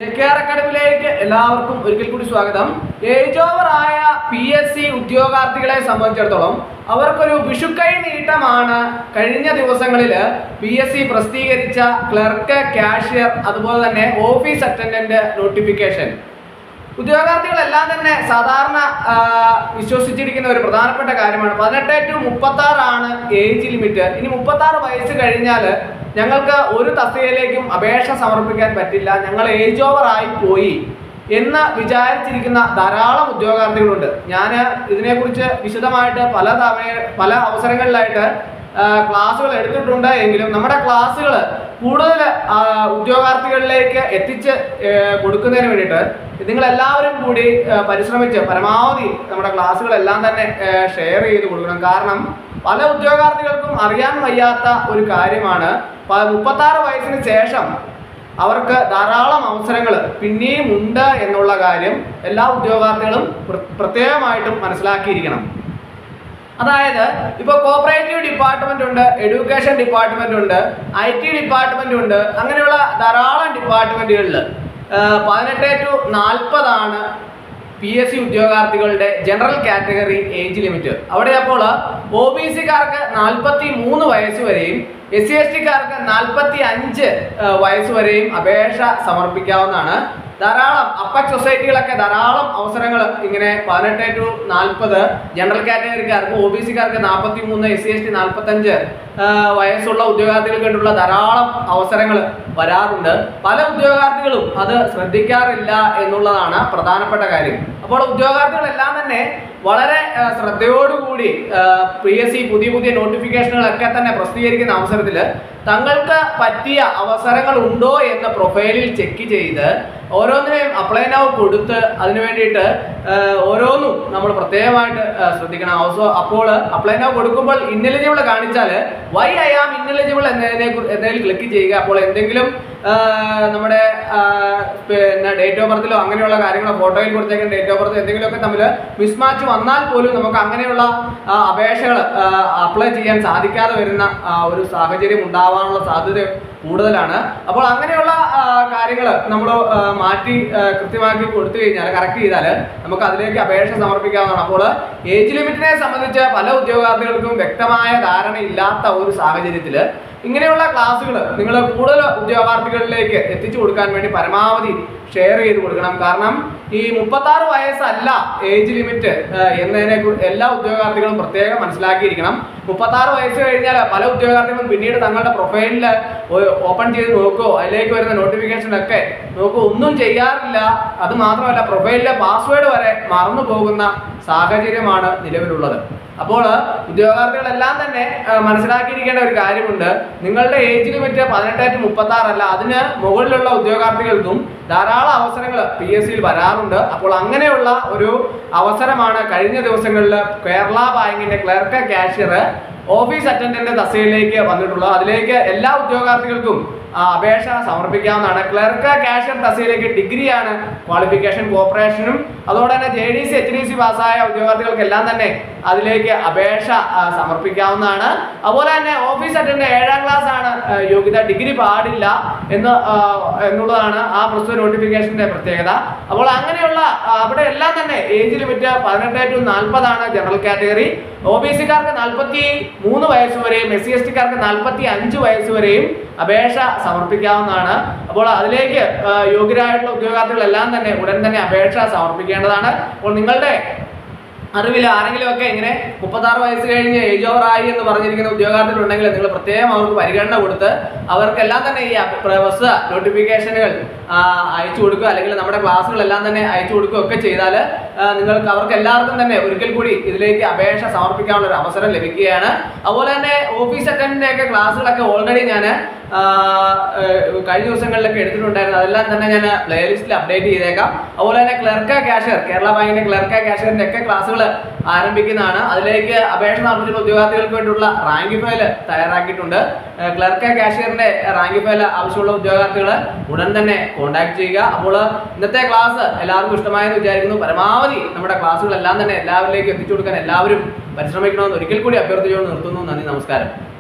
care അക്കാഡമിയിലേക്ക് എല്ലാവർക്കും ഒരിക്കൽ കൂടി സ്വാഗതം ഏജ് ഓവർ ആയ പി എസ് സി ഉദ്യോഗാർത്ഥികളെ സംബന്ധിച്ചിടത്തോളം അവർക്കൊരു വിഷുക്കൈ നീട്ടമാണ് കഴിഞ്ഞ ദിവസങ്ങളിൽ പി എസ് സി പ്രസിദ്ധീകരിച്ച ക്ലർക്ക് കാഷ്യർ അതുപോലെ തന്നെ ഓഫീസ് അറ്റൻഡന്റ് നോട്ടിഫിക്കേഷൻ ഉദ്യോഗാർത്ഥികളെല്ലാം തന്നെ സാധാരണ ആ, വിശ്വസിച്ചിരിക്കുന്ന ഒരു പ്രധാനപ്പെട്ട കാര്യമാണ് പതിനെട്ട് ടു മുപ്പത്തി ആറാണ് ഏജ് ലിമിറ്റ് ഇനി മുപ്പത്തി ആറ് വയസ്സ് കഴിഞ്ഞാൽ ഞങ്ങൾക്ക് ഒരു തസ്തികയിലേക്കും അപേക്ഷ സമർപ്പിക്കാൻ പറ്റില്ല ഞങ്ങൾ ഏജ് ഓവർ ആയി പോയി എന്ന് വിചാരിച്ചിരിക്കുന്ന ധാരാളം ഉദ്യോഗാർത്ഥികളുണ്ട് ഞാൻ ഇതിനെക്കുറിച്ച് വിശദമായിട്ട് പല തവണ പല അവസരങ്ങളിലായിട്ട് ആ, ക്ലാസ്സുകൾ എടുത്തിട്ടുണ്ട് എങ്കിലും നമ്മുടെ ക്ലാസ്സുകൾ കൂടുതൽ ആ, ഉദ്യോഗാർത്ഥികളിലേക്ക് എത്തിച്ച് ഏ, കൊടുക്കുന്നതിന് വേണ്ടിയിട്ട് നിങ്ങൾ എല്ലാവരും കൂടി ആ, പരിശ്രമിച്ച് പരമാവധി നമ്മുടെ ക്ലാസ്സുകളെല്ലാം തന്നെ ഷെയർ ചെയ്ത് കൊടുക്കണം കാരണം പല ഉദ്യോഗാർത്ഥികൾക്കും അറിയാൻ വയ്യാത്ത ഒരു കാര്യമാണ് പ- മുപ്പത്താറ് വയസ്സിന് ശേഷം അവർക്ക് ധാരാളം അവസരങ്ങൾ പിന്നെയും ഉണ്ട് എന്നുള്ള കാര്യം എല്ലാ ഉദ്യോഗാർത്ഥികളും പ്ര- പ്രത്യേകമായിട്ടും മനസ്സിലാക്കിയിരിക്കണം അതായത് ഇപ്പോൾ കോപ്പറേറ്റീവ് ഡിപ്പാർട്ട്മെന്റ് ഉണ്ട് എഡ്യൂക്കേഷൻ ഡിപ്പാർട്ട്മെന്റ് ഉണ്ട് ഐ ടി ഡിപ്പാർട്ട്മെന്റ് ഉണ്ട് അങ്ങനെയുള്ള ധാരാളം ഡിപ്പാർട്ട്മെന്റുകളിൽ പതിനെട്ട് ടു നാൽപ്പതാണ് പി എസ് സി ഉദ്യോഗാർത്ഥികളുടെ ജനറൽ കാറ്റഗറി ഏജ് ലിമിറ്റ് അവിടെ അപ്പോൾ ഒ ബി സിക്കാർക്ക് നാൽപ്പത്തി മൂന്ന് വയസ്സ് വരെയും എസ് സി എസ് ടിക്കാർക്ക് നാൽപ്പത്തി അഞ്ച് വയസ്സ് വരെയും അപേക്ഷ സമർപ്പിക്കാവുന്നതാണ് ധാരാളം അപ്പക് സൊസൈറ്റികളൊക്കെ ധാരാളം അവസരങ്ങൾ ഇങ്ങനെ പതിനെട്ട് ടു നാൽപ്പത് ജനറൽ കാറ്റഗറിക്കാർക്ക് ഒ ബി സിക്കാർക്ക് നാൽപ്പത്തി മൂന്ന് എസ് സി എസ് ടി നാൽപ്പത്തഞ്ച് വയസ്സുള്ള ഉദ്യോഗാർത്ഥികൾക്ക് വേണ്ടിയുള്ള ധാരാളം അവസരങ്ങൾ വരാറുണ്ട് പല ഉദ്യോഗാർത്ഥികളും അത് ശ്രദ്ധിക്കാറില്ല എന്നുള്ളതാണ് പ്രധാനപ്പെട്ട കാര്യം അപ്പോൾ ഉദ്യോഗാർത്ഥികളെല്ലാം തന്നെ വളരെ ആ, ശ്രദ്ധയോടുകൂടി പി എസ് സി പുതിയ പുതിയ നോട്ടിഫിക്കേഷനുകളൊക്കെ തന്നെ പ്രസിദ്ധീകരിക്കുന്ന അവസരത്തിൽ തങ്ങൾക്ക് പറ്റിയ അവസരങ്ങൾ ഉണ്ടോ എന്ന് പ്രൊഫൈലിൽ ചെക്ക് ചെയ്ത് ഓരോന്നിനെയും അപ്ലൈ നൗ കൊടുത്ത് അതിന് വേണ്ടിയിട്ട് ആ, ഓരോന്നും നമ്മൾ പ്രത്യേകമായിട്ട് ആ, ശ്രദ്ധിക്കണം ഓസോ അപ്പോൾ അപ്ലൈ നൗ കൊടുക്കുമ്പോൾ ഇന്നലിജിബിൾ കാണിച്ചാൽ വൈ ഐ ആം ഇന്നലിജിബിൾ എന്നതിനെ കുറി- എന്നതിൽ ക്ലിക്ക് ചെയ്യുക അപ്പോൾ എന്തെങ്കിലും ആ, നമ്മുടെ ആ, പിന്നെ ഡേറ്റ് ഓഫ് ബർത്തിലോ അങ്ങനെയുള്ള കാര്യങ്ങളോ ഫോട്ടോയിൽ കൊടുത്തേക്കുന്ന ഡേറ്റ് ഓഫ് ബർത്ത് എന്തെങ്കിലുമൊക്കെ തമ്മിൽ മിസ്മാച്ച് വന്നാൽ പോലും നമുക്ക് അങ്ങനെയുള്ള അപേക്ഷകൾ അപ്ലൈ ചെയ്യാൻ സാധിക്കാതെ വരുന്ന ആ, ഒരു സാഹചര്യം ഉണ്ടാവാനുള്ള സാധ്യത കൂടുതലാണ് അപ്പോൾ അങ്ങനെയുള്ള കാര്യങ്ങൾ നമ്മൾ മാറ്റി ആ, കൃത്യമാക്കി കൊടുത്തു കഴിഞ്ഞാൽ കറക്റ്റ് ചെയ്താൽ നമുക്ക് അതിലേക്ക് അപേക്ഷ സമർപ്പിക്കാവുന്നതാണ് അപ്പോൾ ഏജ് ലിമിറ്റിനെ സംബന്ധിച്ച് പല ഉദ്യോഗാർത്ഥികൾക്കും വ്യക്തമായ ധാരണയില്ലാത്ത ഒരു സാഹചര്യത്തിൽ ഇങ്ങനെയുള്ള ക്ലാസ്സുകൾ നിങ്ങൾ കൂടുതൽ ഉദ്യോഗാർത്ഥികളിലേക്ക് എത്തിച്ചു കൊടുക്കാൻ വേണ്ടി പരമാവധി ഷെയർ ചെയ്ത് കൊടുക്കണം കാരണം ഈ മുപ്പത്താറ് വയസ്സല്ല ഏജ് ലിമിറ്റ് എന്നതിനെ കു- എല്ലാ ഉദ്യോഗാർത്ഥികളും പ്രത്യേകം മനസ്സിലാക്കിയിരിക്കണം മുപ്പത്താറ് വയസ്സ് കഴിഞ്ഞാൽ പല ഉദ്യോഗാർത്ഥികളും പിന്നീട് തങ്ങളുടെ പ്രൊഫൈലിൽ ഓപ്പൺ ചെയ്ത് നോക്കുമോ അതിലേക്ക് വരുന്ന നോട്ടിഫിക്കേഷനൊക്കെ നോക്കുമോ ഒന്നും ചെയ്യാറില്ല അത് മാത്രമല്ല പ്രൊഫൈലിലെ പാസ്വേഡ് വരെ മറന്നു പോകുന്ന സാഹചര്യമാണ് നിലവിലുള്ളത് അപ്പോൾ ഉദ്യോഗാർത്ഥികളെല്ലാം തന്നെ ആ, മനസ്സിലാക്കിയിരിക്കേണ്ട ഒരു കാര്യമുണ്ട് നിങ്ങളുടെ ഏജ് ലിമിറ്റ് പതിനെട്ട് ടു മുപ്പത്തി ആറല്ല അതിന് മുകളിലുള്ള ഉദ്യോഗാർത്ഥികൾക്കും ധാരാളം അവസരങ്ങൾ പി എസ് സിയിൽ വരാറുണ്ട് അപ്പോൾ അങ്ങനെയുള്ള ഒരു അവസരമാണ് കഴിഞ്ഞ ദിവസങ്ങളിൽ കേരള ബാങ്കിന്റെ ക്ലർക്ക് കാഷ്യർ ഓഫീസ് അറ്റൻഡന്റ് തസ്തികയിലേക്ക് വന്നിട്ടുള്ളത് അതിലേക്ക് എല്ലാ ഉദ്യോഗാർത്ഥികൾക്കും ആ, അപേക്ഷ സമർപ്പിക്കാവുന്നതാണ് ക്ലർക്ക് കാഷ്യർ തസ്തികയിലേക്ക് ഡിഗ്രിയാണ് ക്വാളിഫിക്കേഷൻ കോപ്പറേഷനും അതോടെ തന്നെ J D C H D C പാസ്സായ ഉദ്യോഗാർത്ഥികൾക്കെല്ലാം തന്നെ അതിലേക്ക് അപേക്ഷ ആ, സമർപ്പിക്കാവുന്നതാണ് അതുപോലെ തന്നെ ഓഫീസ് അറ്റൻഡ് ഏഴാം ക്ലാസ് ആണ് ആ, യോഗ്യത ഡിഗ്രി പാടില്ല എന്ന് ആ, എന്നുള്ളതാണ് ആ പ്രസ്തുത നോട്ടിഫിക്കേഷന്റെ പ്രത്യേകത അപ്പോൾ അങ്ങനെയുള്ള ആ, അവിടെ എല്ലാം തന്നെ ഏജ് ലിമിറ്റ് പതിനെട്ട് ടു നാൽപ്പതാണ് ജനറൽ കാറ്റഗറി ഒ ബി സിക്കാർക്ക് നാൽപ്പത്തി മൂന്ന് വയസ്സ് വരെയും എസ് സി എസ് ടിക്കാർക്ക് നാൽപ്പത്തി അഞ്ച് വയസ്സ് വരെയും അപേക്ഷ സമർപ്പിക്കാവുന്നതാണ് അപ്പോൾ അതിലേക്ക് ആ, യോഗ്യരായിട്ടുള്ള ഉദ്യോഗാർത്ഥികളെല്ലാം തന്നെ ഉടൻ തന്നെ അപേക്ഷ സമർപ്പിക്കേണ്ടതാണ് അപ്പോൾ നിങ്ങളുടെ അറിവിൽ ആരെങ്കിലും ഒക്കെ ഇങ്ങനെ മുപ്പത്താറ് വയസ്സ് കഴിഞ്ഞ് ഏജ് ഓവർ ആയി എന്ന് പറഞ്ഞിരിക്കുന്ന ഉദ്യോഗാർത്ഥികളുണ്ടെങ്കിൽ നിങ്ങൾ പ്രത്യേകം അവർക്ക് പരിഗണന കൊടുത്ത് അവർക്കെല്ലാം തന്നെ ഈ പ്രവസ്ഥ നോട്ടിഫിക്കേഷനുകൾ അയച്ചു കൊടുക്കുക അല്ലെങ്കിൽ നമ്മുടെ ക്ലാസ്സുകളെല്ലാം തന്നെ അയച്ചു കൊടുക്കുക ഒക്കെ ചെയ്താൽ നിങ്ങൾക്ക് അവർക്ക് എല്ലാവർക്കും തന്നെ ഒരിക്കൽ കൂടി ഇതിലേക്ക് അപേക്ഷ സമർപ്പിക്കാനുള്ള ഒരു അവസരം ലഭിക്കുകയാണ് അതുപോലെ തന്നെ ഓഫീസ് അറ്റൻഡിന്റെ ഒക്കെ ക്ലാസ്സുകളൊക്കെ ഓൾറെഡി ഞാൻ കഴിഞ്ഞ ദിവസങ്ങളിലൊക്കെ എടുത്തിട്ടുണ്ടായിരുന്നു അതെല്ലാം തന്നെ ഞാൻ പ്ലേലിസ്റ്റിൽ അപ്ഡേറ്റ് ചെയ്തേക്കാം അതുപോലെ തന്നെ ക്ലർക്ക് കാഷ്യർ കേരള ബാങ്കിന്റെ ക്ലർക്ക് കാഷ്യറിന്റെ ഒക്കെ ക്ലാസ്സുകൾ ആരംഭിക്കുന്നതാണ് അതിലേക്ക് അപേക്ഷ സമർപ്പിച്ചിട്ടുള്ള ഉദ്യോഗാർത്ഥികൾക്ക് വേണ്ടിയുള്ള റാങ്ക് ഫയൽ തയ്യാറാക്കിയിട്ടുണ്ട് ക്ലർക്ക് കാഷ്യറിന്റെ റാങ്ക് ഫയൽ ആവശ്യമുള്ള ഉദ്യോഗാർത്ഥികൾ ഉടൻ തന്നെ കോൺടാക്ട് ചെയ്യുക അപ്പോൾ ഇന്നത്തെ ക്ലാസ് എല്ലാവർക്കും ഇഷ്ടമായെന്ന് വിചാരിക്കുന്നു പരമാവധി നമ്മുടെ ക്ലാസ്സുകളെല്ലാം തന്നെ എല്ലാവരിലേക്കും എത്തിച്ചു കൊടുക്കാൻ എല്ലാവരും പരിശ്രമിക്കണമെന്ന് ഒരിക്കൽ കൂടി അഭ്യർത്ഥിച്ചുകൊണ്ട് നിർത്തുന്നു നന്ദി നമസ്കാരം